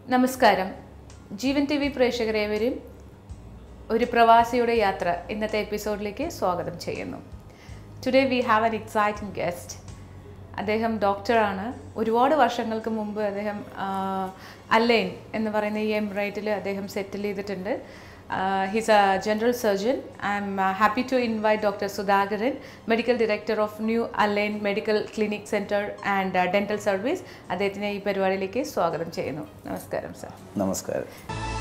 നമസ്കാരം ജീവൻ T V പ്രേക്ഷകരേവരും ഒരു പ്രവാസിയുടെ യാത്ര ഇന്നത്തെ എപ്പിസോഡിലേക്ക് സ്വാഗതം ചെയ്യുന്നു today we have an exciting guest അദ്ദേഹം ഡോക്ടറാണ് ഒരുപാട് വർഷങ്ങൾക്ക് മുമ്പ് അദ്ദേഹം അല്ലൈൻ എന്ന് പറയുന്ന ഈ എംബ്രൈറ്റിൽ അദ്ദേഹം സെറ്റിൽ ചെയ്തിട്ടുണ്ട് he's a general surgeon I am happy to invite doctor Sudhakaran medical director of new Al Ain medical clinic centre and dental service അദ്ദേഹത്തിനെ ഈ പരിപാടിയിലേക്ക് സ്വാഗതം ചെയ്യുന്നു നമസ്കാരം സർ നമസ്കാരം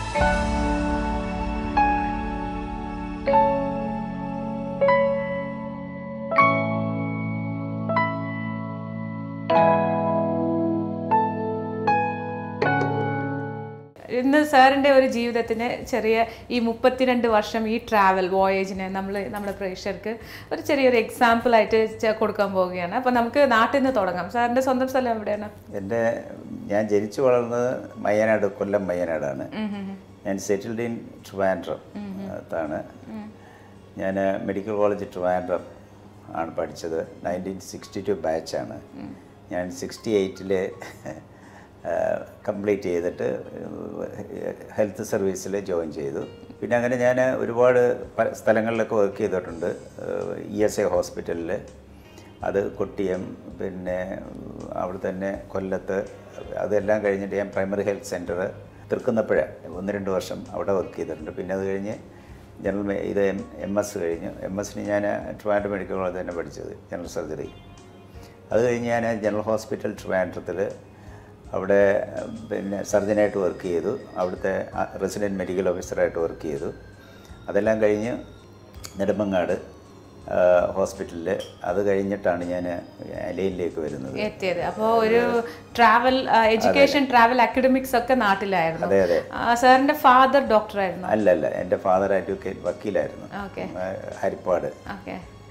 ഇന്ന് സാറിൻ്റെ ഒരു ജീവിതത്തിന് ചെറിയ ഈ മുപ്പത്തിരണ്ട് വർഷം ഈ ട്രാവൽ വോയേജിന് നമ്മൾ നമ്മുടെ പ്രേക്ഷകർക്ക് ഒരു ചെറിയൊരു എക്സാമ്പിൾ ആയിട്ട് ചെ- കൊടുക്കാൻ പോവുകയാണ് അപ്പോൾ നമുക്ക് നാട്ടിൽ നിന്ന് തുടങ്ങാം സാറിൻ്റെ സ്വന്തം സ്ഥലം എവിടെയാണ് എൻ്റെ ഞാൻ ജനിച്ചു വളർന്നത് മയ്യനാട് കൊല്ലം മയ്യനാടാണ് ഞാൻ സെറ്റിൽഡ് ഇൻ ട്രിവാൻഡ്രം ത്താണ് ഞാൻ മെഡിക്കൽ കോളേജ് ട്രിവാൻഡ്രം ആണ് പഠിച്ചത് നയൻറ്റീൻ സിക്സ്റ്റി ടു ബാച്ചാണ് ഞാൻ സിക്സ്റ്റി എയ്റ്റിൽ കംപ്ലീറ്റ് ചെയ്തിട്ട് ഹെൽത്ത് സർവീസിൽ ജോയിൻ ചെയ്തു പിന്നെ അങ്ങനെ ഞാൻ ഒരുപാട് പല സ്ഥലങ്ങളിലൊക്കെ വർക്ക് ചെയ്തിട്ടുണ്ട് ഇ എസ് എ ഹോസ്പിറ്റലിൽ അത് കൊട്ടിയം പിന്നെ അവിടെ തന്നെ കൊല്ലത്ത് അതെല്ലാം കഴിഞ്ഞിട്ട് ഞാൻ പ്രൈമറി ഹെൽത്ത് സെൻറ്റർ തൃക്കുന്നപ്പുഴ ഒന്ന് രണ്ട് വർഷം അവിടെ വർക്ക് ചെയ്തിട്ടുണ്ട് പിന്നെ അത് കഴിഞ്ഞ് ജനറൽ മെ- ഇത് എം എം എസ് കഴിഞ്ഞു എം എസിന് ഞാൻ ട്രിവാൻഡ്രം മെഡിക്കൽ കോളേജ് തന്നെ പഠിച്ചത് ജനറൽ സർജറി അത് കഴിഞ്ഞ് ഞാൻ ജനറൽ ഹോസ്പിറ്റൽ ട്രിവാൻഡ്രത്തിൽ അവിടെ പിന്നെ സർജനായിട്ട് വർക്ക് ചെയ്തു അവിടുത്തെ റെസിഡൻറ്റ് മെഡിക്കൽ ഓഫീസറായിട്ട് വർക്ക് ചെയ്തു അതെല്ലാം കഴിഞ്ഞ് നെടുമങ്ങാട് ഹോസ്പിറ്റലിൽ അത് കഴിഞ്ഞിട്ടാണ് ഞാൻ അലയിലേക്ക് വരുന്നത് എത്തിയത് അപ്പോൾ ഒരു ട്രാവൽ എഡ്യൂക്കേഷൻ ട്രാവൽ അക്കാഡമിക്സ് ഒക്കെ നാട്ടിലായിരുന്നു അതെ അതെ ആ, സാറിൻ്റെ ഫാദർ ഡോക്ടറായിരുന്നു അല്ല അല്ല എൻ്റെ ഫാദർ അഡ്വക്കേറ്റ് വക്കീലായിരുന്നു ഓക്കെ ആ, Harippad okay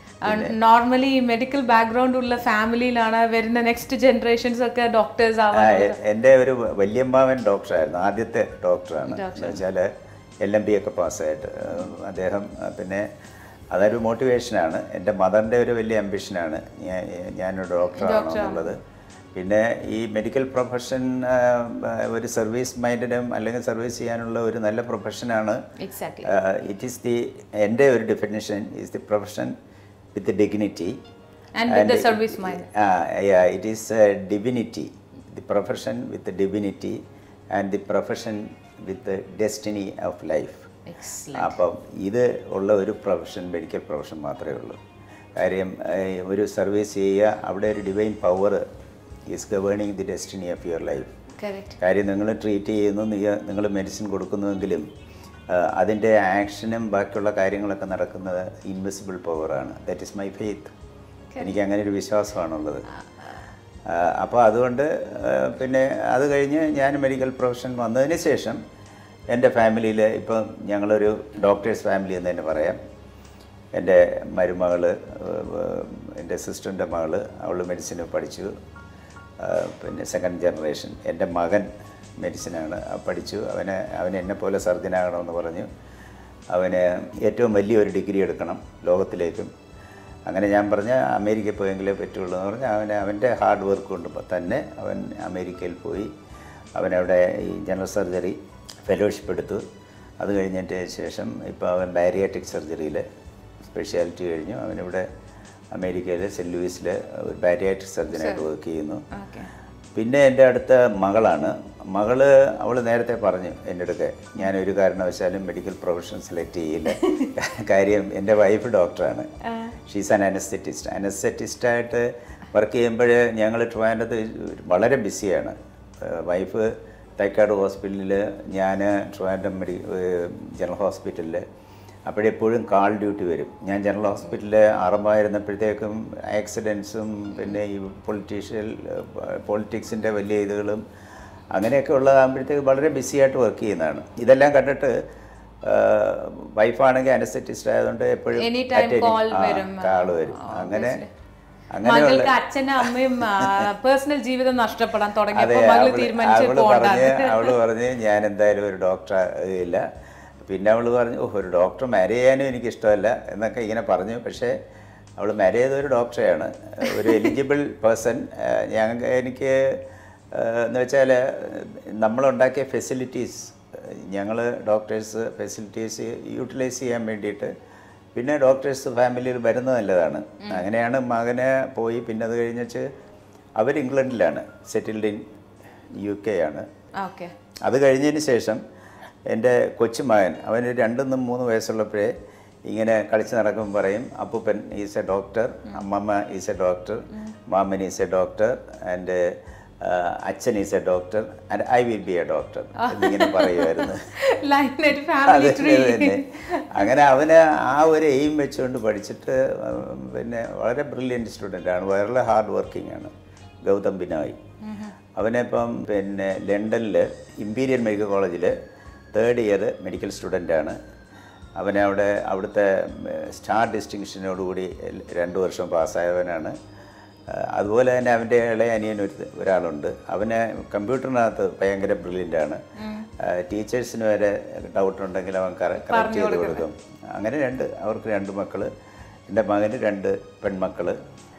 normally medical background ഉള്ള ഫാമിലിയിലാണ് വരുന്ന നെക്സ്റ്റ് ജനറേഷൻസ് ഒക്കെ ഡോക്ടേഴ്സ് ആ, ആവാൻ എ- എൻ്റെ ഒരു വല്യമ്മാവൻ ഡോക്ടറായിരുന്നു ആദ്യത്തെ ഡോക്ടറാണ് എന്ന് വെച്ചാൽ എൽ എം ബി ഒക്കെ പാസ്സായിട്ട് ഏഹ്, അദ്ദേഹം ആ, പിന്നെ അതൊരു മോട്ടിവേഷനാണ് എൻ്റെ മദറിൻ്റെ ഒരു വലിയ അംബിഷനാണ് ഞാൻ ഞാനൊരു ഡോക്ടറാണോ എന്നുള്ളത് പിന്നെ ഈ മെഡിക്കൽ പ്രൊഫഷൻ ഒരു സർവീസ് മൈൻഡിനും അല്ലെങ്കിൽ സർവീസ് ചെയ്യാനുള്ള ഒരു നല്ല പ്രൊഫഷനാണ് എക്സാക്ട്ലി ഇറ്റ് ഈസ് ദി എൻ്റെ ഒരു definition is the profession with dignity and with the service mind uh, yeah, it is uh, divinity, the profession with the divinity and the profession with the destiny of life. Excellent അപ്പം ഇത് ഉള്ള ഒരു profession medical profession മാത്രമേ ഉള്ളൂ കാര്യം ഏഹ്, ഒരു service ചെയ്യുക അവിടെ ഒരു divine power is governing the destiny of your life correct കാര്യം നിങ്ങൾ ട്രീറ്റ് ചെയ്യുന്നു നിങ്ങൾ മെഡിസിൻ കൊടുക്കുന്നുവെങ്കിലും അതിൻ്റെ ആക്ഷനും ബാക്കിയുള്ള കാര്യങ്ങളൊക്കെ നടക്കുന്നത് ഇൻവിസിബിൾ പവറാണ് ദാറ്റ് ഇസ് മൈ ഫെയ്ത്ത് എനിക്ക് അങ്ങനെ ഒരു വിശ്വാസമാണുള്ളത് അപ്പോൾ അതുകൊണ്ട് ആ, പിന്നെ അത് കഴിഞ്ഞ് ഞാൻ മെഡിക്കൽ പ്രൊഫഷൻ വന്നതിന് ശേഷം എൻ്റെ ഫാമിലിയിൽ ഇപ്പം ഞങ്ങളൊരു ഡോക്ടേഴ്സ് ഫാമിലി എന്ന് തന്നെ പറയാം എൻ്റെ മരുമകൾ എൻ്റെ സിസ്റ്ററിൻ്റെ മകൾ അവൾ മെഡിസിന് പഠിച്ചു ആ, പിന്നെ സെക്കൻഡ് ജനറേഷൻ എൻ്റെ മകൻ മെഡിസിനാണ് ആ പഠിച്ചു അവന് അവന് എന്നെ പോലെ സർജനാകണമെന്ന് പറഞ്ഞു അവന് ഏറ്റവും വലിയൊരു ഡിഗ്രി എടുക്കണം ലോകത്തിലേക്കും അങ്ങനെ ഞാൻ പറഞ്ഞ അമേരിക്കയിൽ പോയെങ്കിലേ പറ്റുള്ളൂ എന്ന് പറഞ്ഞാൽ അവന് അവൻ്റെ ഹാർഡ് വർക്ക് കൊണ്ട് തന്നെ അവൻ അമേരിക്കയിൽ പോയി അവനവിടെ ഈ ജനറൽ സർജറി ഫെലോഷിപ്പ് എടുത്തു അത് കഴിഞ്ഞതിന് ശേഷം ഇപ്പോൾ അവൻ ബാരിയാട്രിക് സർജറിയിൽ സ്പെഷ്യാലിറ്റി കഴിഞ്ഞു അവനിവിടെ അമേരിക്കയിൽ സെൻറ്റ് ലൂയിസിൽ ഒരു ബാരിയാട്രിക് സർജനായിട്ട് വർക്ക് ചെയ്യുന്നു ഓക്കെ പിന്നെ എൻ്റെ അടുത്ത മകളാണ് മകള് അവൾ നേരത്തെ പറഞ്ഞു എൻ്റെ അടുത്ത് ഞാൻ ഒരു കാരണവശാലും മെഡിക്കൽ പ്രൊഫഷൻ സെലക്ട് ചെയ്യില്ല കാര്യം എൻ്റെ വൈഫ് ഡോക്ടറാണ് ഷീസ് ആൻ അനസ്തെറ്റിസ്റ്റ് അനസ്തെറ്റിസ്റ്റായിട്ട് വർക്ക് ചെയ്യുമ്പോൾ ഞങ്ങൾ ട്രിവാൻഡ്രത്ത് വളരെ ബിസിയാണ് വൈഫ് തൈക്കാട് ഹോസ്പിറ്റലിൽ ഞാൻ ട്രിവാൻഡ്രം മെഡി ജനറൽ ഹോസ്പിറ്റലിൽ അപ്പോഴെപ്പോഴും കാൾ ഡ്യൂട്ടി വരും ഞാൻ ജനറൽ ഹോസ്പിറ്റലിൽ ആറമ്പായിരുന്നപ്പോഴത്തേക്കും ആക്സിഡൻസും പിന്നെ ഈ പൊളിറ്റീഷ്യൽ പൊളിറ്റിക്സിൻ്റെ വലിയ ഇതുകളും അങ്ങനെയൊക്കെ ഉള്ളതാകുമ്പോഴത്തേക്ക് വളരെ ബിസിയായിട്ട് വർക്ക് ചെയ്യുന്നതാണ് ഇതെല്ലാം കണ്ടിട്ട് വൈഫാണെങ്കിൽ അനസ്തെറ്റിസ്റ്റ് ആയതുകൊണ്ട് എപ്പോഴും Anytime call വരും. കാൾ വരും അങ്ങനെ അങ്ങനെയുള്ള മകൾക്ക് അച്ഛനും അമ്മയും പേഴ്സണൽ ജീവിതം നഷ്ടപ്പെടാൻ അതെ തുടങ്ങിയപ്പോൾ മകള് അവള് തീരുമാനിച്ചു അവള് പോകണ്ട പറഞ്ഞ് അവള് പറഞ്ഞ് ഞാൻ എന്തായാലും ഒരു ഡോക്ടർ ഇല്ല പിന്നെ അവള് പറഞ്ഞു ഓ ഒരു ഡോക്ടർ മാരി ചെയ്യാനും എനിക്ക് ഇഷ്ടമല്ല എന്നൊക്കെ ഇങ്ങനെ പറഞ്ഞു പക്ഷേ അവൾ മാരി ചെയ്ത ഒരു ഡോക്ടറെയാണ് ഒരു എലിജിബിൾ പേഴ്സൺ ഞങ്ങൾക്ക് എനിക്ക് എന്ന് വെച്ചാൽ നമ്മളുണ്ടാക്കിയ ഫെസിലിറ്റീസ് ഞങ്ങൾ ഡോക്ടേഴ്സ് ഫെസിലിറ്റീസ് യൂട്ടിലൈസ് ചെയ്യാൻ വേണ്ടിയിട്ട് പിന്നെ ഡോക്ടേഴ്സ് ഫാമിലിയിൽ വരുന്നത് നല്ലതാണ് അങ്ങനെയാണ് മകന് പോയി പിന്നെ അത് കഴിഞ്ഞിട്ട് അവർ ഇംഗ്ലണ്ടിലാണ് സെറ്റിൽഡ് ഇൻ യു കെ ആണ് ഓക്കെ അത് കഴിഞ്ഞതിന് ശേഷം എൻ്റെ കൊച്ചുമകൻ അവന് രണ്ടെന്നും മൂന്ന് വയസ്സുള്ളപ്പോഴേ ഇങ്ങനെ കളിച്ച് നടക്കുമ്പോൾ പറയും അപ്പൂപ്പൻ ഈസ് എ ഡോക്ടർ അമ്മമ്മ ഈസ് എ ഡോക്ടർ മാമൻ ഈസ് എ ഡോക്ടർ ആൻഡ് അച്ഛൻ is a doctor and I will be a doctor എന്നിങ്ങനെ പറയുമായിരുന്നു ലൈനറ്റ് അത് ഫാമിലി ട്രീ തന്നെ അങ്ങനെ അവന് ആ ഒരു എയിം വെച്ചുകൊണ്ട് പഠിച്ചിട്ട് ഉം, പിന്നെ വളരെ ബ്രില്യൻറ്റ് സ്റ്റുഡൻ്റ് ആണ് വളരെ ഹാർഡ് വർക്കിംഗ് ആണ് ഗൗതം ബിനോയ് അവനിപ്പം പിന്നെ ലണ്ടനിൽ ഇമ്പീരിയൽ മെഡിക്കൽ കോളേജിൽ തേർഡ് ഇയർ മെഡിക്കൽ സ്റ്റുഡൻ്റാണ് അവനെ അവിടെ അവിടുത്തെ സ്റ്റാർ ഡിസ്റ്റിങ്ഷനോടുകൂടി രണ്ട് വർഷം പാസ്സായവനാണ് ആ, അതുപോലെ തന്നെ അവൻ്റെ ഇളയ അനിയൻ ഒരു ഒരാളുണ്ട് അവന് കമ്പ്യൂട്ടറിനകത്ത് ഭയങ്കര ബ്രില്യൻ്റ് ആണ് ടീച്ചേഴ്സിന് വരെ ഡൗട്ട് ഉണ്ടെങ്കിൽ അവൻ കറക്റ്റ് ചെയ്ത് കൊടുക്കും അങ്ങനെ രണ്ട് അവർക്ക് രണ്ട് മക്കൾ എൻ്റെ മകന് രണ്ട് പെൺമക്കൾ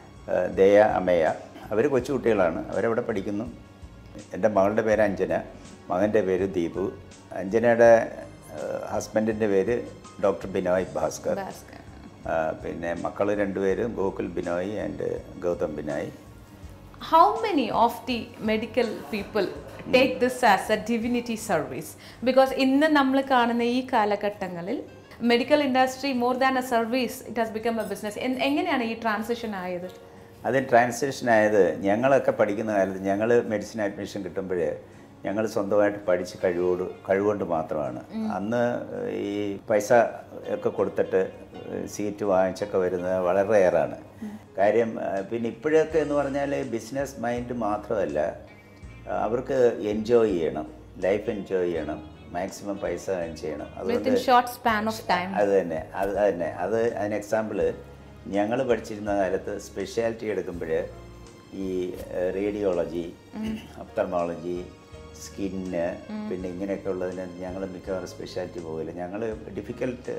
ദയ അമ്മയ അവർ കൊച്ചുകുട്ടികളാണ് അവരവിടെ പഠിക്കുന്നു എൻ്റെ മകളുടെ പേര് അഞ്ജന മകൻ്റെ പേര് ദീപു അഞ്ജനയുടെ ഹസ്ബൻഡിൻ്റെ പേര് ഡോക്ടർ ബിനോയ് ഭാസ്കർ ആ, പിന്നെ മക്കൾ രണ്ടുപേരും Gokul Binoy and Gautham Binoy How many of the medical people take this as a divinity service? Because ഇന്ന് നമ്മൾ കാണുന്ന ഈ കാലഘട്ടങ്ങളിൽ medical industry more than a service it has become a business എങ്ങനെയാണ് ഈ ട്രാൻസിഷൻ ആയത് അത് ട്രാൻസ്ലേഷൻ ആയത് ഞങ്ങളൊക്കെ പഠിക്കുന്ന കാലത്ത് ഞങ്ങൾ മെഡിസിൻ അഡ്മിഷൻ കിട്ടുമ്പോൾ ഞങ്ങൾ സ്വന്തമായിട്ട് പഠിച്ച് കഴിവോട് കഴിവുകൊണ്ട് മാത്രമാണ് അന്ന് ഈ പൈസ ഒക്കെ കൊടുത്തിട്ട് സീറ്റ് വാങ്ങിച്ചൊക്കെ വരുന്നത് വളരെ റെയറാണ് കാര്യം ആ, പിന്നെ ഇപ്പോഴൊക്കെ എന്ന് പറഞ്ഞാൽ ബിസിനസ് മൈൻഡ് മാത്രമല്ല ആ, അവർക്ക് എൻജോയ് ചെയ്യണം ലൈഫ് എൻജോയ് ചെയ്യണം മാക്സിമം പൈസ ഏൺ ചെയ്യണം അതുകൊണ്ട് within short span of time അത് തന്നെ അത് തന്നെ അത് അതിന് എക്സാമ്പിൾ ഞങ്ങൾ പഠിച്ചിരുന്ന കാലത്ത് സ്പെഷ്യാലിറ്റി എടുക്കുമ്പോൾ ഈ റേഡിയോളജി ഒപ്തർമോളജി സ്കിന്ന് പിന്നെ ഇങ്ങനെയൊക്കെ ഉള്ളതിന് ഞങ്ങൾ മിക്കവാറും സ്പെഷ്യാലിറ്റി പോകില്ല ഞങ്ങൾ ഡിഫിക്കൽട്ട്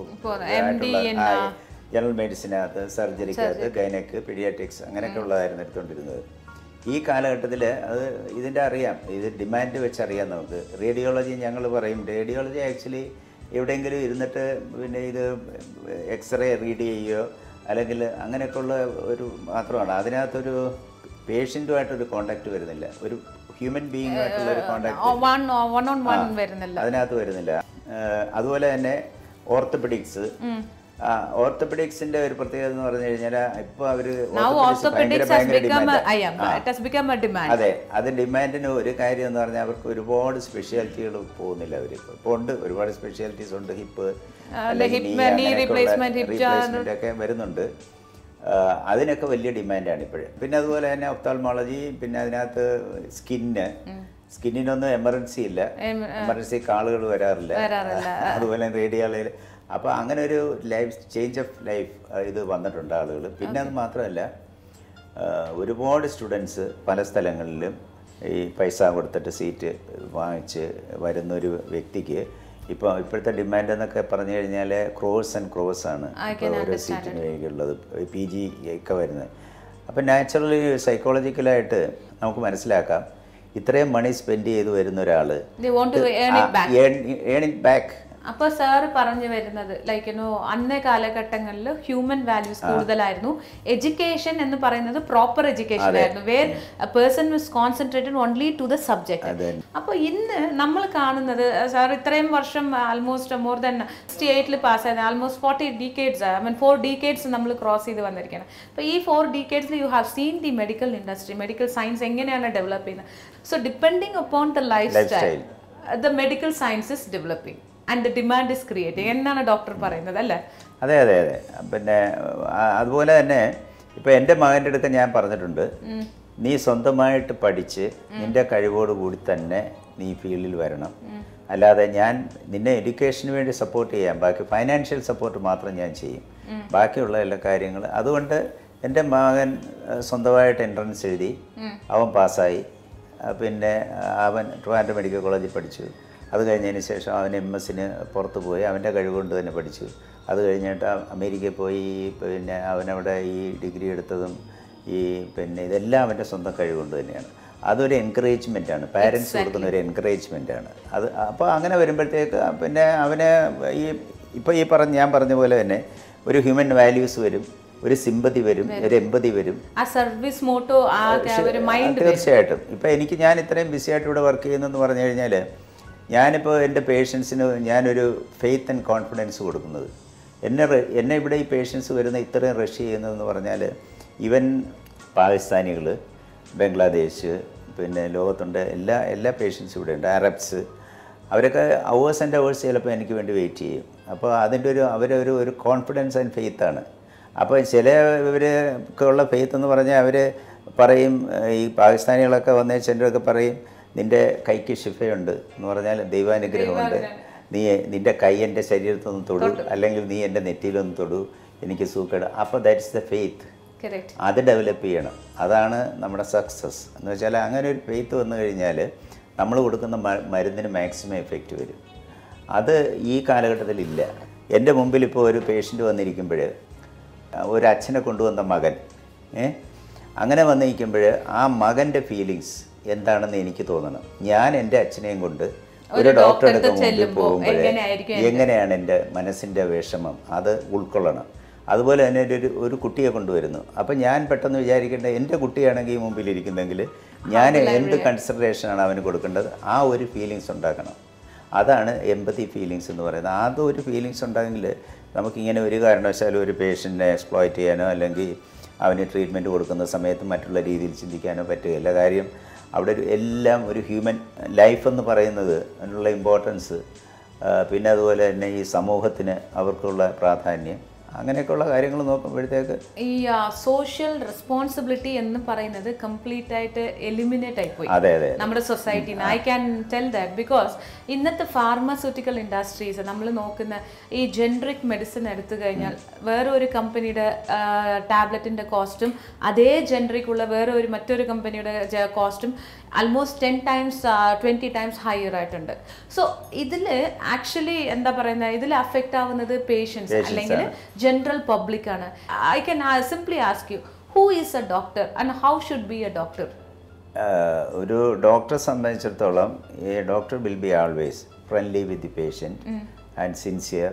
ജനറൽ മെഡിസിനകത്ത് സർജറിക്കകത്ത് ഗൈനക്ക് പീഡിയാട്രിക്സ് അങ്ങനെയൊക്കെ ഉള്ളതായിരുന്നു എടുത്തുകൊണ്ടിരുന്നത് ഈ കാലഘട്ടത്തിൽ അത് ഇതിൻ്റെ അറിയാം ഇത് ഡിമാൻഡ് വെച്ച് അറിയാം നമുക്ക് റേഡിയോളജി ഞങ്ങൾ പറയും റേഡിയോളജി ആക്ച്വലി എവിടെയെങ്കിലും ഇരുന്നിട്ട് പിന്നെ ഇത് എക്സ്റേ റീഡ് ചെയ്യുകയോ അല്ലെങ്കിൽ അങ്ങനെയൊക്കെയുള്ള ഒരു മാത്രമാണ് അതിനകത്തൊരു പേഷ്യൻറ്റുമായിട്ടൊരു കോണ്ടാക്ട് വരുന്നില്ല ഒരു ഹ്യൂമൻ ബീയിങ്ങുമായിട്ടുള്ള ഒരു contact one one on one വരുന്നില്ല അതിനകത്ത് വരുന്നില്ല ഏഹ് അതുപോലെ തന്നെ ഓർത്തോപെഡിക്സ് ഓർത്തോപെഡിക്സിന്റെ ഒരു പ്രത്യേകത എന്ന് പറഞ്ഞു കഴിഞ്ഞാൽ ഇപ്പൊ അവര് Now orthopedics ഭയങ്കര orthopedics has ഭയങ്കര become a, demand I am, it has become a demand. അതെ അത് ഡിമാൻഡിന് ഒരു കാര്യം എന്ന് പറഞ്ഞാൽ അവർക്ക് ഒരുപാട് സ്പെഷ്യാലിറ്റികൾ പോകുന്നില്ല അവർ ഇപ്പോൾ ഉണ്ട് ഒരുപാട് സ്പെഷ്യാലിറ്റീസ് ഉണ്ട് hip hip, knee replacement, hip റീപ്ലേസ്മെന്റ് ഒക്കെ വരുന്നുണ്ട് ആ, അതിനൊക്കെ വലിയ ഡിമാൻഡാണ് ഇപ്പോഴും പിന്നെ അതുപോലെ തന്നെ ഒപ്താൽമോളജി പിന്നെ അതിനകത്ത് സ്കിന്ന് സ്കിന്നിനൊന്നും എമർജൻസി ഇല്ല എമർജൻസി ആളുകൾ വരാറില്ല അതുപോലെ റേഡിയോളജിയിൽ അപ്പോൾ അങ്ങനെ ഒരു ലൈഫ് ചേഞ്ച് ഓഫ് ലൈഫ് ഇത് വന്നിട്ടുണ്ട് ആളുകൾ പിന്നെ അത് മാത്രമല്ല ആ, ഒരുപാട് സ്റ്റുഡൻസ് പല സ്ഥലങ്ങളിലും ഈ പൈസ കൊടുത്തിട്ട് സീറ്റ് വാങ്ങിച്ച് വരുന്നൊരു വ്യക്തിക്ക് ഇപ്പോൾ ഇപ്പോഴത്തെ ഡിമാൻഡ് എന്നൊക്കെ പറഞ്ഞു കഴിഞ്ഞാൽ ക്രോസ് ആൻഡ് ക്രോസ് ആണ് ഇപ്പോൾ ഓരോ സീറ്റിന് വേണ്ടിയുള്ളത് പി ജി ഒക്കെ വരുന്നത് അപ്പം നാച്ചുറലി സൈക്കോളജിക്കലായിട്ട് നമുക്ക് മനസ്സിലാക്കാം ഇത്രയും മണി സ്പെൻഡ് ചെയ്ത് വരുന്ന ഒരാൾ They want to earn it back. Earn it back അപ്പൊ സാറ് പറഞ്ഞു വരുന്നത് ലൈക്ക് യുനോ അന്നേ കാലഘട്ടങ്ങളിൽ ഹ്യൂമൻ വാല്യൂസ് കൂടുതലായിരുന്നു എഡ്യൂക്കേഷൻ എന്ന് പറയുന്നത് പ്രോപ്പർ എഡ്യൂക്കേഷൻ ആയിരുന്നു where person was concentrated only to the subject അതെ അപ്പൊ ഇന്ന് നമ്മൾ കാണുന്നത് സാർ ഇത്രയും വർഷം ആൾമോസ്റ്റ് മോർ ദൻ സിക്സ്റ്റി എയ്റ്റിൽ പാസ്സായത് almost forty decades I mean four decades നമ്മൾ ക്രോസ് ചെയ്ത് വന്നിരിക്കുകയാണ് അപ്പോൾ ഈ ഫോർ ഡീക്കേഡ്സിൽ you have seen the medical industry medical science എങ്ങനെയാണ് ഡെവലപ്പ് ചെയ്യുന്നത് so depending upon the lifestyle the medical science is developing and the demand is creating എന്നാണ് doctor പറയുന്നത് അല്ലേ അതെ അതെ അതെ പിന്നെ ആ, അതുപോലെ തന്നെ ഇപ്പൊ എൻ്റെ മകൻ്റെ അടുത്ത് ഞാൻ പറഞ്ഞിട്ടുണ്ട് നീ സ്വന്തമായിട്ട് പഠിച്ച് നിന്റെ കഴിവോട് കൂടി തന്നെ നീ ഫീൽഡിൽ വരണം അല്ലാതെ ഞാൻ നിന്നെ എഡ്യൂക്കേഷന് വേണ്ടി സപ്പോർട്ട് ചെയ്യാം ബാക്കി ഫൈനാൻഷ്യൽ സപ്പോർട്ട് മാത്രം ഞാൻ ചെയ്യും ബാക്കിയുള്ള എല്ലാ കാര്യങ്ങൾ അതുകൊണ്ട് എൻ്റെ മകൻ ആ, സ്വന്തമായിട്ട് എൻട്രൻസ് എഴുതി അവൻ പാസ്സായി ആ, പിന്നെ ആ, അവൻ ട്രിവാൻഡ്രം മെഡിക്കൽ കോളേജിൽ പഠിച്ചു അത് കഴിഞ്ഞതിന് ശേഷം അവൻ എം എസിന് പുറത്ത് പോയി അവൻ്റെ കഴിവുകൊണ്ട് തന്നെ പഠിച്ചു അത് കഴിഞ്ഞിട്ട് അ- അമേരിക്കയിൽ പോയി പിന്നെ അവനവിടെ ഈ ഡിഗ്രി എടുത്തതും ഈ പിന്നെ ഇതെല്ലാം അവൻ്റെ സ്വന്തം കഴിവുകൊണ്ട് തന്നെയാണ് അതൊരു എൻകറേജ്മെൻ്റ് ആണ് പാരൻസ് കൊടുക്കുന്ന ഒരു എൻകറേജ്മെൻ്റ് ആണ് അത് അപ്പോൾ അങ്ങനെ വരുമ്പോഴത്തേക്ക് പിന്നെ അവന് ഈ ഇപ്പോൾ ഈ പറഞ്ഞ ഞാൻ പറഞ്ഞ പോലെ തന്നെ ഒരു ഹ്യൂമൻ വാല്യൂസ് വരും ഒരു സിമ്പതി വരും ഒരു എമ്പതി വരും ആ സർവീസ് മോട്ടോ ആ ഒരു മൈൻഡ് തീർച്ചയായിട്ടും ഇപ്പം എനിക്ക് ഞാൻ ഇത്രയും ബിസി ആയിട്ട് ഇവിടെ വർക്ക് ചെയ്യുന്നെന്ന് പറഞ്ഞു കഴിഞ്ഞാൽ ഞാനിപ്പോൾ എൻ്റെ പേഷ്യൻസിന് ഞാനൊരു ഫെയ്ത്ത് ആൻഡ് കോൺഫിഡൻസ് കൊടുക്കുന്നത് എന്നെ റെ- എന്നെ ഇവിടെ ഈ പേഷ്യൻസ് വരുന്ന ഇത്രയും റഷ് ചെയ്യുന്നതെന്ന് പറഞ്ഞാൽ ഈവൻ പാകിസ്ഥാനികൾ ബംഗ്ലാദേശ് പിന്നെ ലോകത്തുണ്ട് എല്ലാ എല്ലാ പേഷ്യൻസും ഇവിടെ ഉണ്ട് അറബ്സ് അവരൊക്കെ അവേഴ്സ് ആൻഡ് അവേഴ്സ് ചിലപ്പോൾ എനിക്ക് വേണ്ടി വെയിറ്റ് ചെയ്യും അപ്പോൾ അതിൻ്റെ ഒരു അവരൊരു ഒരു കോൺഫിഡൻസ് ആൻഡ് ഫെയ്ത്താണ് അപ്പോൾ ചില ഇവർക്ക് ഉള്ള ഫെയ്ത്ത് എന്ന് പറഞ്ഞാൽ അവർ പറയും ഏഹ്, ഈ പാകിസ്ഥാനികളൊക്കെ വന്ന ചിലരൊക്കെ പറയും നിൻ്റെ കൈക്ക് ഷിഫയുണ്ട് എന്ന് പറഞ്ഞാൽ ദൈവാനുഗ്രഹമുണ്ട് നീ നിൻ്റെ കൈ എൻ്റെ ശരീരത്തൊന്ന് തൊടു അല്ലെങ്കിൽ നീ എൻ്റെ നെറ്റിയിലൊന്ന് തൊടു എനിക്ക് സൂക്കേട് അപ്പോൾ ദാറ്റ്സ് ദ ഫെയ്ത്ത് കറക്റ്റ് അത് ഡെവലപ്പ് ചെയ്യണം അതാണ് നമ്മുടെ സക്സസ് എന്ന് വെച്ചാൽ അങ്ങനെ ഒരു ഫെയ്ത്ത് വന്നു കഴിഞ്ഞാൽ നമ്മൾ കൊടുക്കുന്ന മ- മരുന്നിന് മാക്സിമം എഫക്റ്റ് വരും അത് ഈ കാലഘട്ടത്തിലില്ല എൻ്റെ മുമ്പിൽ ഇപ്പോൾ ഒരു പേഷ്യൻ്റ് വന്നിരിക്കുമ്പോൾ ഒരു അച്ഛനെ കൊണ്ടുവന്ന മകൻ ഏ അങ്ങനെ വന്നിരിക്കുമ്പോൾ ആ മകൻ്റെ ഫീലിങ്സ് എന്താണെന്ന് എനിക്ക് തോന്നണം ഞാൻ എൻ്റെ അച്ഛനെയും കൊണ്ട് ഒരു ഡോക്ടറുടെ അടുത്ത് മുമ്പിൽ പോകുമ്പോൾ എങ്ങനെയാണ് എൻ്റെ മനസ്സിൻ്റെ വിഷമം അത് ഉൾക്കൊള്ളണം അതുപോലെ തന്നെ ഒരു ഒരു കുട്ടിയെ കൊണ്ടുവരുന്നു അപ്പം ഞാൻ പെട്ടെന്ന് വിചാരിക്കേണ്ട എൻ്റെ കുട്ടിയാണെങ്കിൽ ഈ മുമ്പിലിരിക്കുന്നെങ്കിൽ ഞാൻ എന്ത് കൺസിഡറേഷനാണ് അവന് കൊടുക്കേണ്ടത് ആ ഒരു ഫീലിങ്സ് ഉണ്ടാക്കണം അതാണ് എമ്പതി ഫീലിങ്സ് എന്ന് പറയുന്നത് അതൊരു ഫീലിങ്സ് ഉണ്ടെങ്കിൽ നമുക്കിങ്ങനെ ഒരു കാരണവശാലും ഒരു പേഷ്യൻറ്റിനെ എക്സ്പ്ലോയിറ്റ് ചെയ്യാനോ അല്ലെങ്കിൽ അവന് ട്രീറ്റ്മെൻറ്റ് കൊടുക്കുന്ന സമയത്ത് മറ്റുള്ള രീതിയിൽ ചിന്തിക്കാനോ പറ്റുകയില്ല കാര്യം അവിടെ ഒരു എല്ലാം ഒരു ഹ്യൂമൻ ലൈഫ് എന്ന് പറയുന്നത് അതിനുള്ള ഇമ്പോർട്ടൻസ് പിന്നെ അതുപോലെ തന്നെ ഈ സമൂഹത്തിന് അവർക്കുള്ള പ്രാധാന്യം അങ്ങനെയൊക്കെയുള്ള കാര്യങ്ങൾ നോക്കുമ്പോഴത്തേക്ക് ഈ സോഷ്യൽ റെസ്പോൺസിബിലിറ്റി എന്ന് പറയുന്നത് കംപ്ലീറ്റ് ആയിട്ട് എലിമിനേറ്റ് ആയിപ്പോയി അതെ അതെ നമ്മുടെ സൊസൈറ്റിന് I can tell that because ഇന്നത്തെ ഫാർമസ്യൂട്ടിക്കൽ ഇൻഡസ്ട്രീസ് നമ്മൾ നോക്കുന്ന ഈ ജെൻറിക് മെഡിസിൻ എടുത്തു കഴിഞ്ഞാൽ വേറെ ഒരു കമ്പനിയുടെ ടാബ്ലറ്റിൻ്റെ കോസ്റ്റും അതേ ജെൻറിക് ഉള്ള വേറെ ഒരു മറ്റൊരു കമ്പനിയുടെ കോസ്റ്റും almost ten times twenty times higher ആയിട്ടുണ്ട് സോ ഇതിൽ ആക്ച്വലി എന്താ പറയുന്നത് ഇതിൽ അഫക്റ്റ് ആവുന്നത് പേഷ്യൻസ് അല്ലെങ്കിൽ ജനറൽ പബ്ലിക് ആണ് I can simply ask you who is a doctor and how should be a doctor ah ഒരു ഡോക്ടറെ സംബന്ധിച്ചിടത്തോളം ഈ doctor will be always friendly with the patient and sincere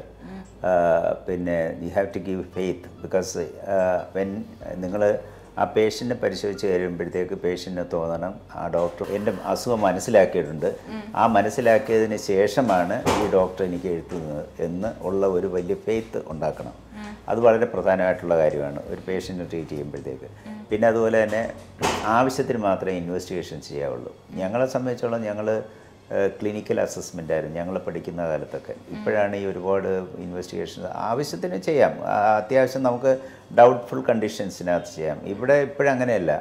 പിന്നെ you have to give faith because when നിങ്ങൾ ആ പേഷ്യൻറ്റിനെ പരിശോധിച്ച് കഴിയുമ്പോഴത്തേക്ക് പേഷ്യൻറ്റിന് തോന്നണം ആ ഡോക്ടർ എൻ്റെ അസുഖം മനസ്സിലാക്കിയിട്ടുണ്ട് ആ മനസ്സിലാക്കിയതിന് ശേഷമാണ് ഈ ഡോക്ടർ എനിക്ക് എഴുതുന്നത് എന്ന് ഉള്ള ഒരു വലിയ ഫെയ്ത്ത് ഉണ്ടാക്കണം അത് വളരെ പ്രധാനമായിട്ടുള്ള കാര്യമാണ് ഒരു പേഷ്യൻറ്റിനെ ട്രീറ്റ് ചെയ്യുമ്പോഴത്തേക്ക് പിന്നെ അതുപോലെ തന്നെ ആവശ്യത്തിന് മാത്രമേ ഇൻവെസ്റ്റിഗേഷൻ ചെയ്യാവുള്ളൂ ഞങ്ങളെ സംബന്ധിച്ചോളം ഞങ്ങൾ ക്ലിനിക്കൽ അസസ്മെൻ്റ് ആയിരുന്നു ഞങ്ങൾ പഠിക്കുന്ന കാലത്തൊക്കെ ഇപ്പോഴാണ് ഈ ഒരുപാട് ഇൻവെസ്റ്റിഗേഷൻ ആവശ്യത്തിന് ചെയ്യാം ആ, അത്യാവശ്യം നമുക്ക് ഡൗട്ട്ഫുൾ കണ്ടീഷൻസിനകത്ത് ചെയ്യാം ഇവിടെ ഇപ്പോഴങ്ങനെയല്ല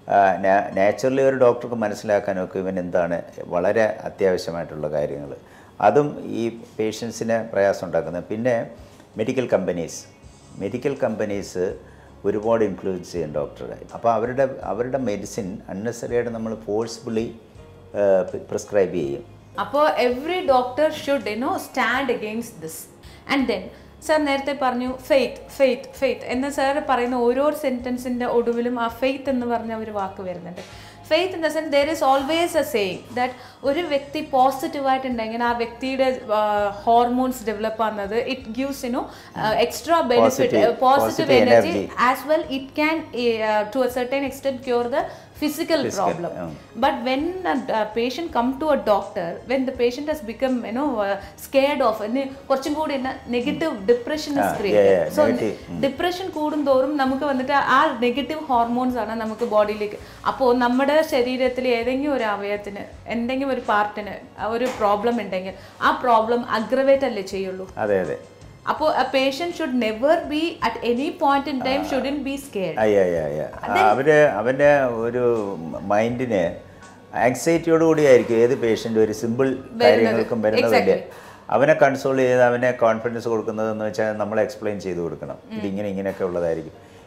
നാച്ചുറലി ഒരു ഡോക്ടർക്ക് മനസ്സിലാക്കാനൊക്കെ ഇവൻ എന്താണ് വളരെ അത്യാവശ്യമായിട്ടുള്ള കാര്യങ്ങൾ അതും ഈ പേഷ്യൻസിന് പ്രയാസം ഉണ്ടാക്കുന്നത് പിന്നെ മെഡിക്കൽ കമ്പനീസ് മെഡിക്കൽ കമ്പനീസ് ഒരുപാട് ഇൻഫ്ലുവൻസ് ചെയ്യും ഡോക്ടറെ അപ്പോൾ അവരുടെ അവരുടെ മെഡിസിൻ അൺനെസറി ആയിട്ട് നമ്മൾ ഫോഴ്സ്ഫുള്ളി പ്രിസ്ക്രൈബ് ചെയ്യും അപ്പോൾ every doctor should you know stand against this and then sir നേരത്തെ പറഞ്ഞു ഫെയ്ത്ത് ഫെയ്ത്ത് ഫെയ്ത്ത് എന്ന് സാർ പറയുന്ന ഓരോ സെൻറ്റൻസിൻ്റെ ഒടുവിലും ആ ഫെയ്ത്ത് എന്ന് പറഞ്ഞ ഒരു വാക്ക് വരുന്നുണ്ട് faith in the sense there is always a saying that ഒരു വ്യക്തി പോസിറ്റീവായിട്ടുണ്ടെങ്കിൽ ആ വ്യക്തിയുടെ ഹോർമോൺസ് ഡെവലപ്പ് ആകുന്നത് it gives you know extra benefit Positive- positive positive energy energy. as well it can uh, to a certain extent cure the physical, problem um. but when a, a patient come to a doctor when the patient has become you know uh, scared of ഇനി കുറച്ചും കൂടി negative depression Ah, is yeah, created yeah, so negative. Depression കൂടുന്തോറും നമുക്ക് വന്നിട്ട് ആ negative hormones ആണ് നമുക്ക് ബോഡിയിലേക്ക് അപ്പോൾ നമ്മുടെ ശരീരത്തിൽ ഏതെങ്കിലും ഒരു അവയവത്തിന് എന്തെങ്കിലും ഒരു പാർട്ടിന് ഒരു പ്രോബ്ലം ഉണ്ടെങ്കിൽ ആ പ്രോബ്ലം അഗ്രവേറ്റ് അല്ലേ ചെയ്യുള്ളൂ അതെ അതെ അപ്പോൾ a patient should never be at any point in time shouldn't be scared അയ്യ അയ്യ അയ്യ അവര് അവൻ്റെ ഒരു മൈൻഡിന് ആങ്സൈറ്റിയോട് കൂടിയായിരിക്കും ഏത് പേഷ്യൻ്റ് ഒരു സിമ്പിൾ കാര്യങ്ങൾക്കും വരുന്നതല്ലേ അവനെ കൺസോൾ ചെയ്ത് അവനെ കോൺഫിഡൻസ് കൊടുക്കുന്നതെന്ന് വെച്ചാൽ നമ്മൾ എക്സ്പ്ലെയിൻ ചെയ്ത് കൊടുക്കണം ഇതിങ്ങനെ ഇങ്ങനെയൊക്കെ ഉള്ളതായിരിക്കും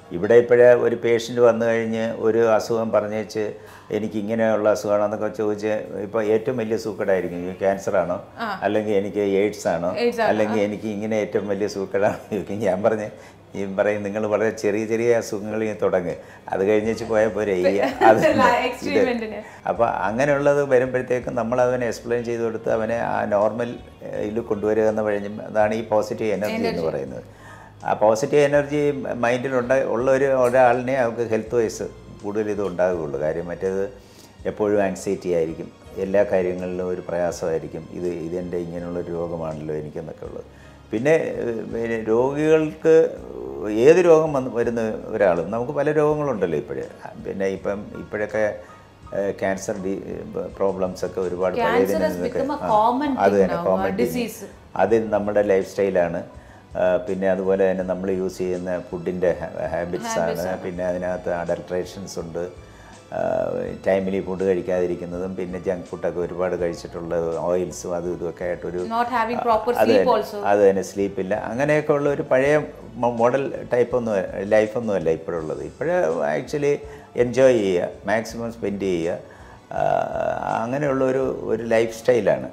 ഇവിടെ ഇപ്പോഴേ ഒരു പേഷ്യൻ്റ് വന്നു കഴിഞ്ഞ് ഒരു അസുഖം പറഞ്ഞേച്ച് എനിക്ക് ഇങ്ങനെയുള്ള അസുഖമാണെന്നൊക്കെ ചോദിച്ച് ഇപ്പോൾ ഏറ്റവും വലിയ സൂക്കടായിരിക്കും ഈ ക്യാൻസർ ആണോ അല്ലെങ്കിൽ എനിക്ക് എയ്ഡ്സ് ആണോ AIDS അല്ലെങ്കിൽ എനിക്ക് ഇങ്ങനെ ഏറ്റവും വലിയ സൂക്കടാണോ ചോദിക്കും ഞാൻ പറഞ്ഞ് ഈ പറയും നിങ്ങൾ വളരെ ചെറിയ ചെറിയ അസുഖങ്ങളിൽ തുടങ്ങ് അത് കഴിഞ്ഞേച്ച് പോയാൽ പോരെ ഈ അത് Experiment ന്. അപ്പോൾ അങ്ങനെയുള്ളത് വരുമ്പോഴത്തേക്കും നമ്മൾ അവനെ എക്സ്പ്ലെയിൻ ചെയ്ത് കൊടുത്ത് അവനെ ആ നോർമൽ ഇതിൽ കൊണ്ടുവരിക എന്ന് കഴിഞ്ഞ അതാണ് ഈ പോസിറ്റീവ് എനർജി എന്ന് പറയുന്നത് ആ പോസിറ്റീവ് എനർജി മൈൻഡിലുണ്ട ഉള്ള ഒരു ഒരാളിനെ അവർക്ക് ഹെൽത്ത് വൈസ് കൂടുതൽ ഇത് ഉണ്ടാകുകയുള്ളൂ കാര്യം മറ്റേത് എപ്പോഴും ആങ്സൈറ്റി ആയിരിക്കും എല്ലാ കാര്യങ്ങളിലും ഒരു പ്രയാസമായിരിക്കും ഇത് ഇതെൻ്റെ ഇങ്ങനെയുള്ള രോഗമാണല്ലോ എനിക്കെന്നൊക്കെ ഉള്ളത് പിന്നെ ഏഹ്, പിന്നെ രോഗികൾക്ക് ഏത് രോഗം വന്ന് വരുന്ന ഒരാളും നമുക്ക് പല രോഗങ്ങളുണ്ടല്ലോ ഇപ്പോഴേ പിന്നെ ഇപ്പം ഇപ്പോഴൊക്കെ ക്യാൻസർ ഡി പ്രോബ്ലംസ് ഒക്കെ ഒരുപാട് Cancer പഴയതിൽ has നിന്നൊക്കെ become a ആ, common അത് thing തന്നെ now, കോമൺ a disease. അത് നമ്മുടെ ലൈഫ് സ്റ്റൈലാണ് പിന്നെ അതുപോലെ തന്നെ നമ്മൾ യൂസ് ചെയ്യുന്ന ഫുഡിൻ്റെ ഹാബിറ്റ്സ് ആണ് പിന്നെ അതിനകത്ത് അഡൾട്രേഷൻസ് ഉണ്ട് ടൈമിലി ഫുഡ് കഴിക്കാതിരിക്കുന്നതും പിന്നെ ജങ്ക് ഫുഡൊക്കെ ഒരുപാട് കഴിച്ചിട്ടുള്ള ഓയിൽസും അതും ഇതുമൊക്കെ ആയിട്ടൊരു Not having proper അത് sleep തന്നെ, also. അത് തന്നെ സ്ലീപ്പില്ല അങ്ങനെയൊക്കെ ഉള്ള ഒരു പഴയ മോഡൽ ടൈപ്പൊന്നും ലൈഫൊന്നുമല്ല ഇപ്പോഴുള്ളത് ഇപ്പോഴേ ആക്ച്വലി എൻജോയ് ചെയ്യുക മാക്സിമം സ്പെൻഡ് ചെയ്യുക ആ, അങ്ങനെയുള്ള ഒരു ഒരു ലൈഫ് സ്റ്റൈലാണ്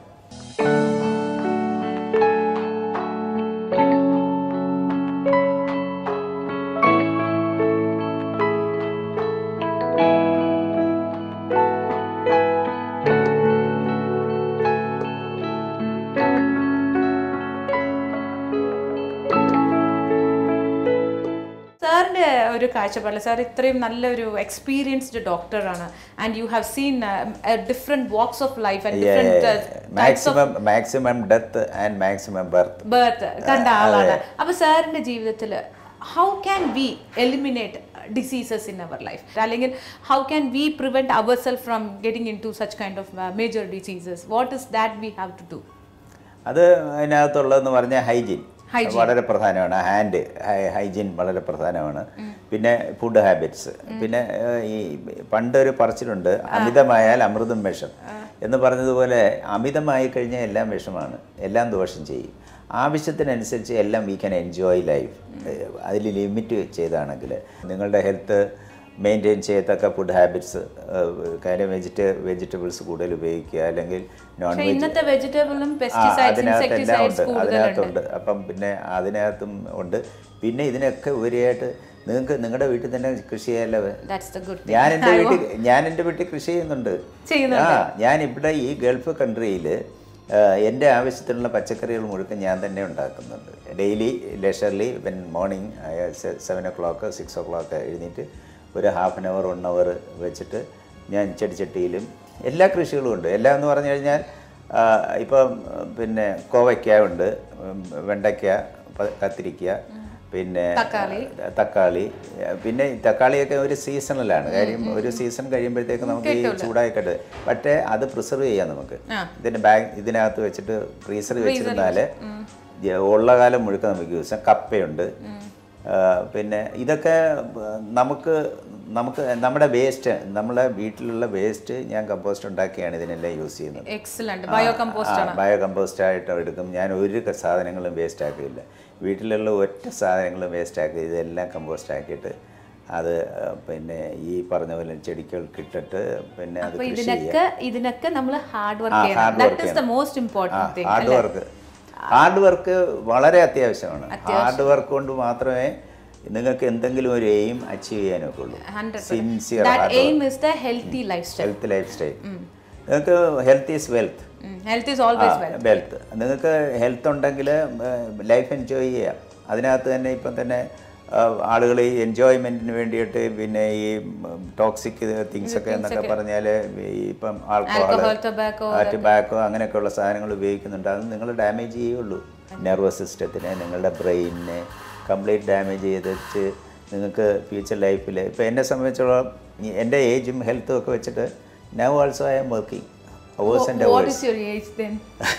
സാറിന്റെ ഒരു കാഴ്ചപ്പാടില്ല സാർ ഇത്രയും നല്ലൊരു എക്സ്പീരിയൻസ്ഡ് ഡോക്ടറാണ് and you have seen different walks of life and different maximum maximum death and maximum birth birth കണ്ട ആളാണ് അപ്പൊ സാറിന്റെ ജീവിതത്തിൽ how can we eliminate diseases in our life അല്ലെങ്കിൽ how can we prevent our self from getting into such kind of major diseases what is that we have to do അത് അതിനകത്തുള്ളതെന്ന് പറഞ്ഞാൽ hygiene Hygiene. വളരെ പ്രധാനമാണ് hand hygiene വളരെ പ്രധാനമാണ് പിന്നെ food habits പിന്നെ ഏഹ്, ഈ പണ്ടൊരു പറച്ചിലുണ്ട് അമിതമായാൽ അമൃതം വിഷം എന്ന് പറഞ്ഞതുപോലെ അമിതമായി കഴിഞ്ഞാൽ എല്ലാം വിഷമാണ് എല്ലാം ദോഷം ചെയ്യും ആവശ്യത്തിനനുസരിച്ച് എല്ലാം വി ക്യാൻ എൻജോയ് ലൈഫ് അതിൽ ലിമിറ്റ് ചെയ്താണെങ്കിൽ നിങ്ങളുടെ ഹെൽത്ത് മെയിൻറ്റെയിൻ ചെയ്യത്തക്ക ഫുഡ് ഹാബിറ്റ്സ് കാര്യം വെജിറ്റ വെജിറ്റബിൾസ് കൂടുതൽ ഉപയോഗിക്കുക അല്ലെങ്കിൽ നോൺ പക്ഷെ വെജ് ഇന്നത്തെ വെജിറ്റബിളും ആ, പെസ്റ്റിസൈഡ്സ് അതിനകത്തെല്ലാം ഇൻസെക്ടിസൈഡ്സ് ഉണ്ട് കൂടുതലുണ്ട് അതിനകത്തുണ്ട് അപ്പം പിന്നെ അതിനകത്തും ഉണ്ട് പിന്നെ ഇതിനൊക്കെ ഉപരിയായിട്ട് നിങ്ങൾക്ക് നിങ്ങളുടെ വീട്ടിൽ തന്നെ കൃഷി ചെയ്യാമല്ലോ ദാറ്റ്സ് ദ ഗുഡ് ഞാൻ എൻ്റെ വീട്ടിൽ ഞാൻ എൻ്റെ വീട്ടിൽ കൃഷി ചെയ്യുന്നുണ്ട് ചെയ്യുന്നുണ്ട്. ആ ഞാൻ ഇവിടെ ഈ ഗൾഫ് കൺട്രിയിൽ എൻ്റെ ആവശ്യത്തിനുള്ള പച്ചക്കറികൾ മുഴുവൻ ഞാൻ തന്നെ ഉണ്ടാക്കുന്നുണ്ട് daily leisurely when morning seven o'clock six o'clock എഴുന്നേറ്റ് ഒരു half an hour one hour വെച്ചിട്ട് ഞാൻ ചെടിച്ചട്ടിയിലും എല്ലാ കൃഷികളും ഉണ്ട് എല്ലാം എന്ന് പറഞ്ഞു കഴിഞ്ഞാൽ ആ, ഇപ്പം പിന്നെ കോവയ്ക്ക ഉണ്ട് ഉം, വെണ്ടയ്ക്ക പ- കത്തിരിക്ക പിന്നെ തക്കാളി. തക്കാളി പിന്നെ ഈ തക്കാളിയൊക്കെ ഒരു സീസണലാണ് കാര്യം ഒരു സീസൺ കഴിയുമ്പോഴത്തേക്ക് നമുക്ക് ഈ ചൂടായിക്കട്ട് പക്ഷേ അത് പ്രിസർവ് ചെയ്യാം നമുക്ക് ആ. ഇതിന് ബാഗ് ഇതിനകത്ത് വെച്ചിട്ട് ഫ്രീസറിൽ വെച്ചിരുന്നാൽ ഉള്ള കാലം മുഴുക്ക നമുക്ക് യൂസ് ചെയ്യാം കപ്പയുണ്ട് ആ, പിന്നെ ഇതൊക്കെ നമുക്ക് നമുക്ക് നമ്മുടെ വേസ്റ്റ് നമ്മളെ വീട്ടിലുള്ള വേസ്റ്റ് ഞാൻ കമ്പോസ്റ്റ് ഉണ്ടാക്കിയാണ് ഇതിനെല്ലാം യൂസ് ചെയ്യുന്നത് എക്സലന്റ് ബയോ കമ്പോസ്റ്റ് ആണ് ബയോ കമ്പോസ്റ്റ് ആയിട്ട് എടുക്കും ഞാൻ ഒരു ക- സാധനങ്ങളും വേസ്റ്റ് ആക്കില്ല വീട്ടിലുള്ള ഒറ്റ സാധനങ്ങളും വേസ്റ്റ് ആക്കി ഇതെല്ലാം കമ്പോസ്റ്റ് ആക്കിയിട്ട് അത് ആ, പിന്നെ ഈ പറഞ്ഞ പോലെ ചെടികൾക്ക് ഇട്ടിട്ട് പിന്നെ അത് അപ്പൊ കൃഷി ചെയ്യാം ഇതിനൊക്കെ ഇതിനൊക്കെ നമ്മൾ ഹാർഡ് ആ, വർക്ക് ചെയ്യണം hard that work is the most important thing hard work hard work വളരെ അത്യാവശ്യമാണ് ഹാർഡ് വർക്ക് കൊണ്ട് മാത്രമേ നിങ്ങൾക്ക് എന്തെങ്കിലും ഒരു എയിം അച്ചീവ് ചെയ്യാനൊക്കെ ഉള്ളൂ sincere that aim is the healthy lifestyle health lifestyle നിങ്ങൾക്ക് health is wealth health is always well wealth നിങ്ങൾക്ക് ഹെൽത്ത് ഉണ്ടെങ്കിൽ ലൈഫ് എൻജോയ് ചെയ്യാം അതിനകത്ത് തന്നെ ഇപ്പം തന്നെ ആളുകൾ ഈ എൻജോയ്മെൻറ്റിന് വേണ്ടിയിട്ട് പിന്നെ ഈ ടോക്സിക് തിങ്സ് ഒക്കെ എന്നൊക്കെ പറഞ്ഞാൽ ഈ ഇപ്പം ആൽക്കഹോൾ ആൽക്കഹോൾ ടൊബാക്കോ ടുബാക്കോ അങ്ങനെയൊക്കെയുള്ള സാധനങ്ങൾ ഉപയോഗിക്കുന്നുണ്ട് അത് നിങ്ങൾ ഡാമേജ് ചെയ്യുള്ളൂ നെർവസ് സിസ്റ്റത്തിനെ നിങ്ങളുടെ ബ്രെയിനിനെ കംപ്ലീറ്റ് ഡാമേജ് ചെയ്തിട്ട് നിങ്ങൾക്ക് ഫ്യൂച്ചർ ലൈഫിൽ ഇപ്പോൾ എന്നെ സംബന്ധിച്ചോളം ഈ എൻ്റെ ഏജും ഹെൽത്തും ഒക്കെ വെച്ചിട്ട് now also I am working hours and what hours is your age then